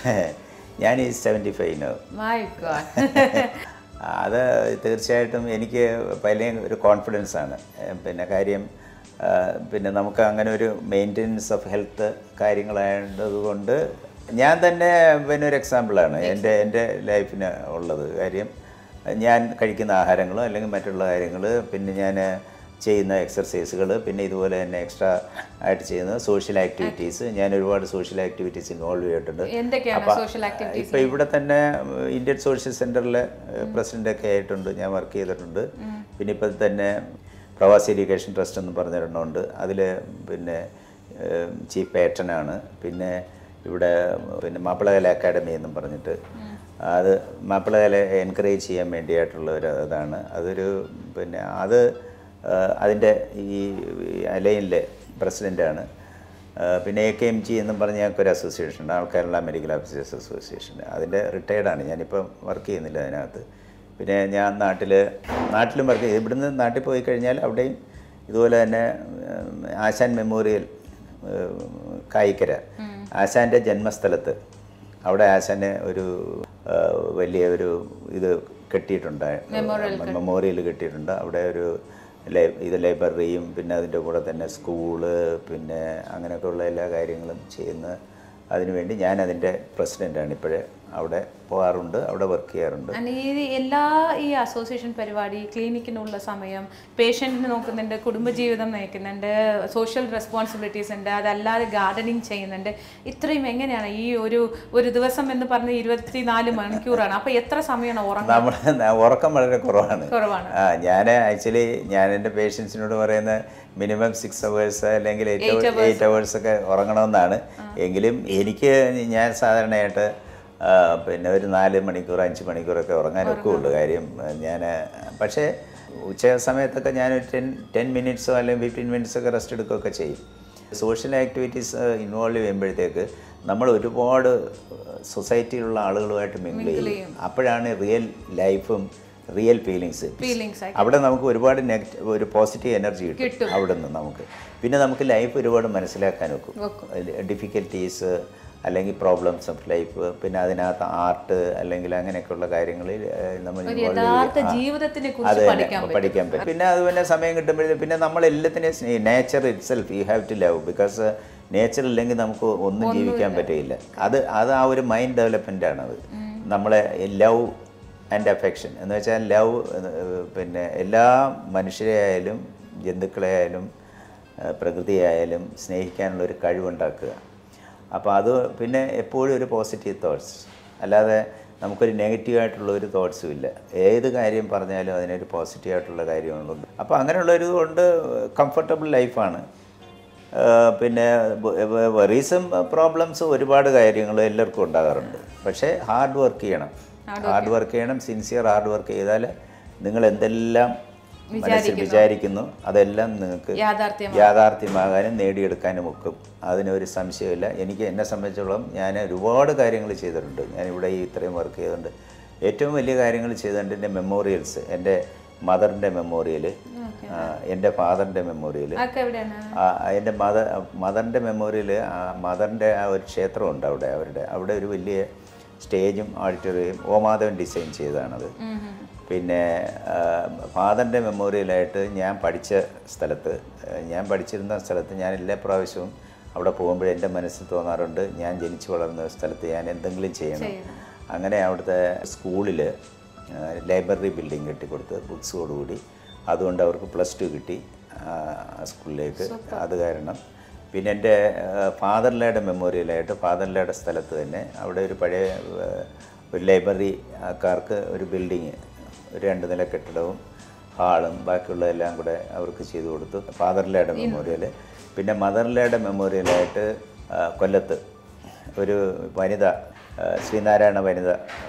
ഞാൻ ഈ seventy five no my god അത് തീർച്ചയായിട്ടും എനിക്ക് വലിയ ഒരു കോൺഫിഡൻസ് ആണ് ഏഹ് പിന്നെ കാര്യം ആ, പിന്നെ നമുക്ക് അങ്ങനെ ഒരു മെയിൻ്റെനൻസ് ഓഫ് ഹെൽത്ത് കാര്യങ്ങളായതുകൊണ്ട് ഞാൻ തന്നെ പിന്നെ ഒരു എക്സാമ്പിളാണ് എൻ്റെ എൻ്റെ ലൈഫിന് ഉള്ളത് കാര്യം ഞാൻ കഴിക്കുന്ന ആഹാരങ്ങളോ അല്ലെങ്കിൽ മറ്റുള്ള കാര്യങ്ങൾ പിന്നെ ഞാൻ ചെയ്യുന്ന എക്സർസൈസുകൾ പിന്നെ ഇതുപോലെ തന്നെ എക്സ്ട്രാ ആയിട്ട് ചെയ്യുന്ന സോഷ്യൽ ആക്ടിവിറ്റീസ് ഞാൻ ഒരുപാട് സോഷ്യൽ ആക്ടിവിറ്റീസ് ഇൻവോൾവ് ചെയ്തിട്ടുണ്ട് എന്തൊക്കെയാണ് സോഷ്യൽ ആക്ടിവിറ്റീസ് ഇപ്പോൾ ഇവിടെ തന്നെ ഇന്ത്യൻ സോഷ്യൽ സെൻറ്ററിലെ പ്രസിഡൻ്റൊക്കെ ആയിട്ടുണ്ട് ഞാൻ വർക്ക് ചെയ്തിട്ടുണ്ട് പിന്നെ ഇപ്പം തന്നെ പ്രവാസി എഡ്യൂക്കേഷൻ ട്രസ്റ്റ് എന്ന് പറഞ്ഞിരുന്നുണ്ട് അതിൽ പിന്നെ ചീഫ് പേറ്റനാണ് പിന്നെ ഇവിടെ പിന്നെ മാപ്പിളകല അക്കാഡമി എന്നും പറഞ്ഞിട്ട് അത് മാപ്പിളകല എൻകറേജ് ചെയ്യാൻ വേണ്ടിയായിട്ടുള്ള ഒരു ഇതാണ് അതൊരു പിന്നെ അത് അതിൻ്റെ ഈ അലൈനിലെ പ്രസിഡൻ്റാണ് പിന്നെ എ കെ എം ജി എന്നും പറഞ്ഞ ഞങ്ങൾക്ക് ഒരു അസോസിയേഷൻ ഉണ്ട് all Kerala medical officers association അതിൻ്റെ റിട്ടയർഡാണ് ഞാനിപ്പം വർക്ക് ചെയ്യുന്നില്ല അതിനകത്ത് പിന്നെ ഞാൻ നാട്ടിൽ നാട്ടിലും വർക്ക് ചെയ്യും ഇവിടുന്ന് നാട്ടിൽ പോയി കഴിഞ്ഞാൽ അവിടെയും ഇതുപോലെ തന്നെ ഉം, ആശാൻ മെമ്മോറിയൽ ഉം, കായിക്കര ആശാൻ്റെ ജന്മസ്ഥലത്ത് അവിടെ ആശാന് ഒരു ആ, വലിയ ഒരു ഇത് കെട്ടിയിട്ടുണ്ട് മെമ്മോറിയൽ കെട്ടിയിട്ടുണ്ട് അവിടെ ഒരു ലൈ ഇത് ലൈബ്രറിയും പിന്നെ അതിൻ്റെ കൂടെ തന്നെ സ്കൂള് പിന്നെ അങ്ങനെയൊക്കെയുള്ള എല്ലാ കാര്യങ്ങളും ചെയ്യുന്ന അതിനുവേണ്ടി ഞാൻ അതിൻ്റെ പ്രസിഡൻ്റാണ് ഇപ്പോഴേ അവിടെ പോകാറുണ്ട് അവിടെ വർക്ക് ചെയ്യാറുണ്ട് And ഈ എല്ലാ ഈ അസോസിയേഷൻ പരിപാടി ക്ലിനിക്കിനുള്ള സമയം പേഷ്യൻറ്റിനെ നോക്കുന്നുണ്ട് കുടുംബജീവിതം നയിക്കുന്നുണ്ട് സോഷ്യൽ റെസ്പോൺസിബിലിറ്റീസ് ഉണ്ട് അതല്ലാതെ ഗാർഡനിങ് ചെയ്യുന്നുണ്ട് ഇത്രയും എങ്ങനെയാണ് ഈ ഒരു ഒരു ദിവസം എന്ന് പറഞ്ഞ ഇരുപത്തിനാല് മണിക്കൂറാണ് അപ്പോൾ എത്ര സമയമാണ് ഉറങ്ങുന്നത് നമ്മൾ ഉറക്കം വളരെ കുറവാണ് കുറവാണ് ആ ഞാൻ ആക്ച്വലി ഞാൻ എൻ്റെ പേഷ്യൻസിനോട് പറയുന്ന മിനിമം സിക്സ് അവേഴ്സ് അല്ലെങ്കിൽ എയ്റ്റ് എയ്റ്റ് അവേഴ്സ് ഒക്കെ ഉറങ്ങണമെന്നാണ് എങ്കിലും എനിക്ക് ഞാൻ സാധാരണയായിട്ട് ആ, പിന്നെ ഒരു നാല് മണിക്കൂർ അഞ്ച് മണിക്കൂറൊക്കെ ഉറങ്ങാനൊക്കെ ഉള്ളൂ കാര്യം ഞാൻ പക്ഷേ ഉച്ച സമയത്തൊക്കെ ഞാൻ ഒരു ടെൻ ടെൻ മിനിറ്റ്സോ അല്ലെങ്കിൽ ഫിഫ്റ്റീൻ മിനിറ്റ്സ് ഒക്കെ റെസ്റ്റ് എടുക്കുകയൊക്കെ ചെയ്യും സോഷ്യൽ ആക്ടിവിറ്റീസ് ഇൻവോൾവ് ചെയ്യുമ്പോഴത്തേക്ക് നമ്മൾ ഒരുപാട് സൊസൈറ്റിയിലുള്ള ആളുകളുമായിട്ട് മിങ്കിൾ ചെയ്യും അപ്പോഴാണ് റിയൽ ലൈഫും റിയൽ ഫീലിങ്സ് ഫീലിങ്സ് അവിടെ നമുക്ക് ഒരുപാട് നെഗറ്റീവ് ഒരു പോസിറ്റീവ് എനർജി കിട്ടും അവിടെ നിന്ന് നമുക്ക് പിന്നെ നമുക്ക് ലൈഫ് ഒരുപാട് മനസ്സിലാക്കാൻ ഒക്കും ഡിഫിക്കൽട്ടീസ് അല്ലെങ്കിൽ പ്രോബ്ലംസ് ഓഫ് ലൈഫ് പിന്നെ അതിനകത്ത് ആർട്ട് അല്ലെങ്കിൽ അങ്ങനെയൊക്കെയുള്ള കാര്യങ്ങളിൽ ഏഹ്, നമ്മൾ involve ചെയ്യും. യഥാർത്ഥ ജീവിതത്തിനെ അത് കുറിച്ച് തന്നെ പഠിക്കാൻ പറ്റും പഠിക്കാൻ പറ്റും പിന്നെ അതുപോലെ സമയം കിട്ടുമ്പോഴേ പിന്നെ നമ്മൾ എല്ലാത്തിനെയും സ്നേഹി nature itself you have to love because nature ഇല്ലെങ്കിൽ നമുക്ക് ഒന്നും ജീവിക്കാൻ പറ്റില്ല അത് അത് ആ ഒരു മൈൻഡ് ഡെവലപ്മെൻ്റ് ആണ് അത് നമ്മളെ ലവ് ആൻഡ് അഫെക്ഷൻ എന്ന് വെച്ചാൽ ലവ് പിന്നെ എല്ലാ മനുഷ്യരെ ആയാലും ജന്തുക്കളെ ആയാലും ഏഹ്, പ്രകൃതിയായാലും സ്നേഹിക്കാനുള്ള ഒരു കഴിവുണ്ടാക്കുക അപ്പോൾ അത് പിന്നെ എപ്പോഴും ഒരു പോസിറ്റീവ് തോട്ട്സ് അല്ലാതെ നമുക്കൊരു നെഗറ്റീവ് ആയിട്ടുള്ള ഒരു തോട്ട്സും ഇല്ല ഏത് കാര്യം പറഞ്ഞാലും അതിനൊരു പോസിറ്റീവ് ആയിട്ടുള്ള കാര്യങ്ങളുണ്ട് അപ്പോൾ അങ്ങനെയുള്ള ഒരു കൊണ്ട് കംഫർട്ടബിൾ ലൈഫാണ് പിന്നെ വറീസും പ്രോബ്ലംസ് ഒരുപാട് കാര്യങ്ങൾ എല്ലാവർക്കും ഉണ്ടാകാറുണ്ട് പക്ഷേ ഹാർഡ് വർക്ക് ചെയ്യണം ഹാർഡ് വർക്ക് ചെയ്യണം സിൻസിയർ ഹാർഡ് വർക്ക് ചെയ്താൽ നിങ്ങൾ എന്തെല്ലാം മനസ്സിൽ വിചാരിക്കുന്നു അതെല്ലാം നിങ്ങൾക്ക് യാഥാർത്ഥ്യം യാഥാർത്ഥ്യമാകാനും നേടിയെടുക്കാനും ഒക്കും അതിനൊരു സംശയമില്ല എനിക്ക് എന്നെ സംബന്ധിച്ചോളം ഞാൻ ഒരുപാട് കാര്യങ്ങൾ ചെയ്തിട്ടുണ്ട് ഞാൻ ഇവിടെ ഈ ഇത്രയും വർക്ക് ചെയ്തിട്ടുണ്ട് ഏറ്റവും വലിയ കാര്യങ്ങൾ ചെയ്തിട്ടുണ്ട് എൻ്റെ മെമ്മോറിയൽസ് എൻ്റെ മദറിൻ്റെ മെമ്മോറിയൽ എൻ്റെ ഫാദറിൻ്റെ മെമ്മോറിയൽ അതൊക്കെ എവിടെയാണ് എൻ്റെ മദർ മദറിൻ്റെ മെമ്മോറിയൽ മദറിൻ്റെ ആ ഒരു ക്ഷേത്രമുണ്ട് അവിടെ അവരുടെ അവിടെ ഒരു വലിയ സ്റ്റേജും ഓഡിറ്റോറിയം ഓമാധവൻ ഡിസൈൻ ചെയ്തതാണത് പിന്നെ ഫാദറിൻ്റെ മെമ്മോറിയലായിട്ട് ഞാൻ പഠിച്ച സ്ഥലത്ത് ആ, ഞാൻ പഠിച്ചിരുന്ന സ്ഥലത്ത് ഞാൻ എല്ലാ പ്രാവശ്യവും അവിടെ പോകുമ്പോൾ എൻ്റെ മനസ്സിൽ തോന്നാറുണ്ട് ഞാൻ ജനിച്ചു വളർന്ന സ്ഥലത്ത് ഞാൻ എന്തെങ്കിലും ചെയ്യണം അങ്ങനെ അവിടുത്തെ സ്കൂളിൽ ലൈബ്രറി ബിൽഡിംഗ് കെട്ടിക്കൊടുത്ത് ബുക്സോടുകൂടി അതുകൊണ്ട് അവർക്ക് പ്ലസ് ടു കിട്ടി ആ, ആ സ്കൂളിലേക്ക് അത് കാരണം പിന്നെ എൻ്റെ ഫാദർലയുടെ മെമ്മോറിയലായിട്ട് ഫാദർലയുടെ സ്ഥലത്ത് തന്നെ അവിടെ ഒരു പഴയ ആ, ഒരു ലൈബ്രറി ആൾക്കാർക്ക് ഒരു ബിൽഡിങ് ഒരു രണ്ട് നില കെട്ടിടവും ഹാളും ബാക്കിയുള്ള എല്ലാം കൂടെ അവർക്ക് ചെയ്തു കൊടുത്തു ഫാദർലയുടെ മെമ്മോറിയൽ പിന്നെ മദർലയുടെ മെമ്മോറിയലായിട്ട് ആ, കൊല്ലത്ത് ഒരു വനിത ആ, ശ്രീനാരായണ വനിത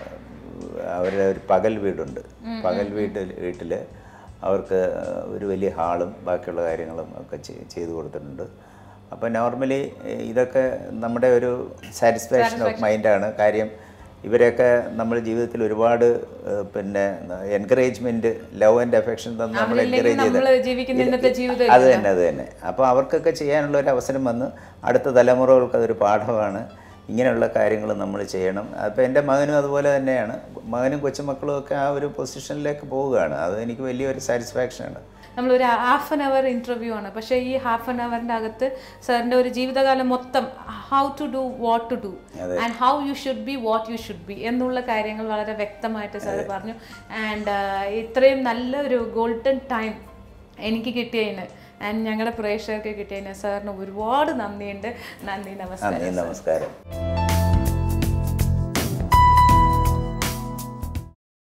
ആ, അവരുടെ ഒരു പകൽ വീടുണ്ട് പകൽ വീട്ടിൽ വീട്ടിൽ അവർക്ക് ഒരു വലിയ ഹാളും ബാക്കിയുള്ള കാര്യങ്ങളും ഒക്കെ ചെയ്- ചെയ്തു കൊടുത്തിട്ടുണ്ട് അപ്പോൾ നോർമലി ഇതൊക്കെ നമ്മുടെ ഒരു സാറ്റിസ്ഫാക്ഷൻ ഓഫ് മൈൻഡാണ് കാര്യം ഇവരെയൊക്കെ നമ്മുടെ ജീവിതത്തിൽ ഒരുപാട് ഏഹ്, പിന്നെ എൻകറേജ്മെൻറ്റ് ലവ് ആൻഡ് അഫെക്ഷൻ തന്ന് നമ്മൾ എൻകറേജ് നമ്മൾ ജീവിക്കുന്ന ഇന്നത്തെ ജീവിതം അത് തന്നെ അത് തന്നെ അപ്പോൾ അവർക്കൊക്കെ ചെയ്യാനുള്ള ഒരു അവസരം വന്ന് അടുത്ത തലമുറകൾക്ക് അതൊരു പാഠമാണ് ഇങ്ങനെയുള്ള കാര്യങ്ങൾ നമ്മൾ ചെയ്യണം അപ്പോൾ എൻ്റെ മകനും അതുപോലെ തന്നെയാണ് മകനും കൊച്ചുമക്കളും ഒക്കെ ആ ഒരു പൊസിഷനിലേക്ക് പോവുകയാണ് അത് എനിക്ക് വലിയൊരു സാറ്റിസ്ഫാക്ഷനാണ് നമ്മളൊരു ഹാഫ് ആൻ അവർ ഇൻ്റർവ്യൂ ആണ് പക്ഷേ ഈ ഹാഫ് ആൻ അവറിൻ്റെ അകത്ത് സാറിൻ്റെ ഒരു ജീവിതകാലം മൊത്തം how to do what to do and how you should be what you should be എന്നുള്ള കാര്യങ്ങൾ വളരെ വ്യക്തമായിട്ട് സാർ പറഞ്ഞു ആൻഡ് ഇത്രയും നല്ലൊരു ഗോൾഡൻ ടൈം എനിക്ക് കിട്ടിയതിന് ആൻഡ് ഞങ്ങളുടെ പ്രേക്ഷകർക്ക് കിട്ടിയതിന് സാറിന് ഒരുപാട് നന്ദിയുണ്ട് നന്ദി നമസ്കാരം നന്ദി നമസ്കാരം